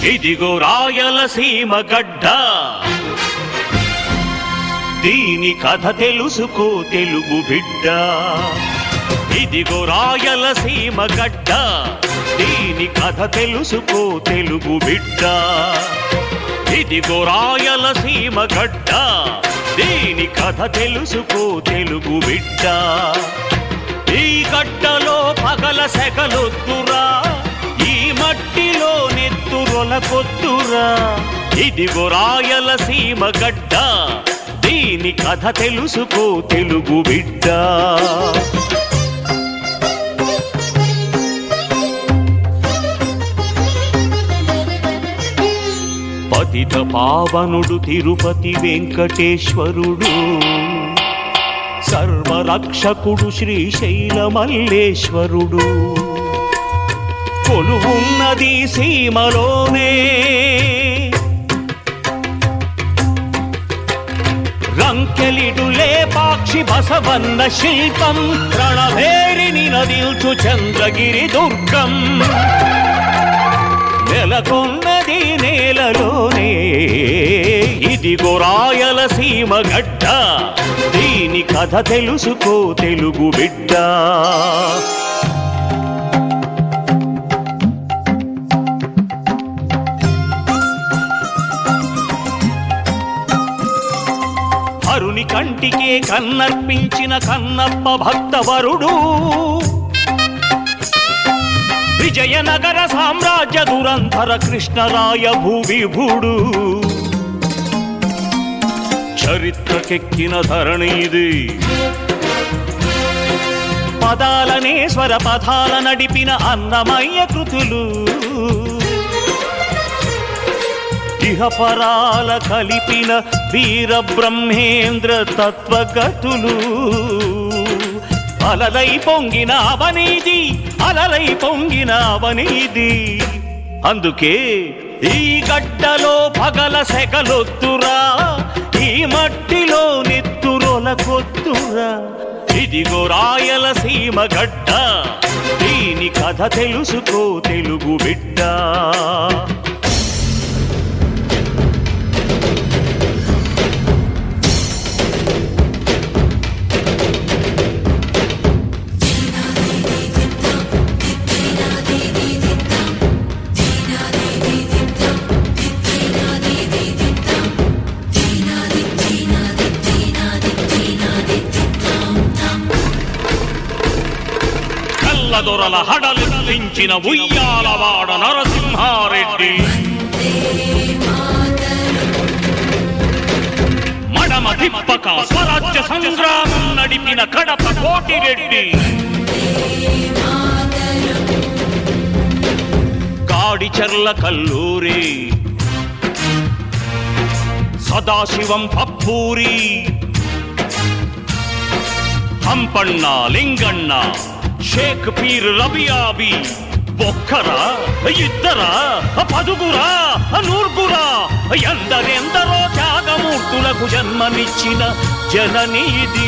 ఇదిగో రాయలసీమ గడ్డ దీని కథ తెలుసుకో తెలుగు బిడ్డ ఇదిగో రాయలసీమ గడ్డ దీని కథ తెలుసుకో తెలుగు బిడ్డ ఇదిగో రాయలసీమ గడ్డ దీని కథ తెలుసుకో తెలుగు బిడ్డ ఈ గడ్డలో పగల సెగలొద్దురా ఈ మట్టిలో నెత్తురొల కొద్దురా ఇదిగో రాయలసీమ గడ్డ దీని కథ తెలుసుకో తెలుగు బిడ్డ పతిత పావనుడు తిరుపతి వెంకటేశ్వరుడు సర్వరక్షకుడు శ్రీశైల మల్లేశ్వరుడు కొలువున్నది సీమలోనే రంకెలిడు లేపాక్షి బసవన్న శిల్పం రణభేరిని నదిల్చు చంద్రగిరి దుర్గం నెలకొన్నది నేలలోనే ఇదిగో రాయలసీమ గడ్డ దీని కథ తెలుసుకో తెలుగు బిడ్డ అరుని కంటికే కన్నర్పించిన కన్నప్ప భక్తవరుడు విజయనగర సామ్రాజ్య దురంధర కృష్ణరాయ భూవిభుడు చరిత్రకెక్కిన ధరణి ఇది పదాలనే స్వర పదాల నడిపిన అన్నమయ్య కృతులు ఇహపరాల కలిపిన వీర బ్రహ్మేంద్ర తత్వగతులు అలలై పొంగిన అవనీది అలలై పొంగిన అవనీది అందుకే ఈ గడ్డలో పగల సెగలొద్దురా ఈ మట్టిలో నెత్తురొల కొద్దురా ఇదిగో రాయలసీమ గడ్డ దీని కథ తెలుసుకో తెలుగు బిడ్డ కల్లదొరల హడలించిన ఉయ్యాలవాడ నరసింహారెడ్డి మడమ తిప్పక స్వరాజ్య సంగ్రామం నడిపిన కడప కోటిరెడ్డి కాడిచర్ల కల్లూరి సదాశివం పప్పూరి హంపಣ್ಣ లింగಣ್ಣ షేక్ పీర్ రబియాబి ఒక్కరా ఇద్దరా పదుగురా నూర్గురా ఎందరెందరో త్యాగమూర్తులకు జన్మనిచ్చిన జననీది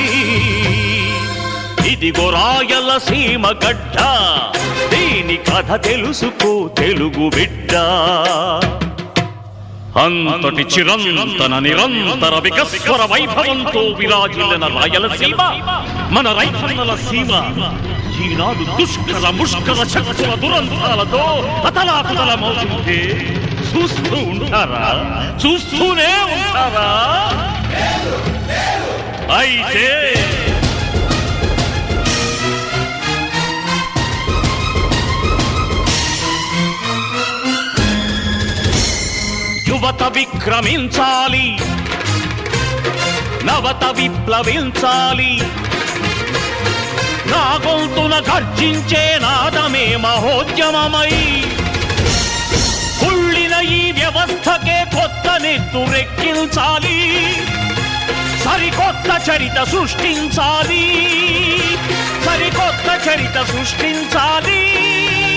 ఇదిగో రాయలసీమ గడ్డ దీని కథ తెలుసుకో తెలుగు బిడ్డ అంతటి చిరంతన నిరంతర వికస్వర వైభవంతో విరాజిల్లిన రాయలసీమ మన రైతన్నల సీమ ఈనాడు దుష్కర ముష్కర శక్తుల దురంతాలతో అతలాకుతలమవుతుంటే చూస్తూ ఉంటారా చూస్తూనే ఉంటారా అయితే యువత విక్రమించాలి నవత విప్లవించాలి నా గొంతున గర్జించే నాదమే మహోద్యమమై కుళ్ళిన ఈ వ్యవస్థకే కొత్త నెత్తురెక్కించాలి సరికొత్త చరిత సృష్టించాలి సరికొత్త చరిత సృష్టించాలి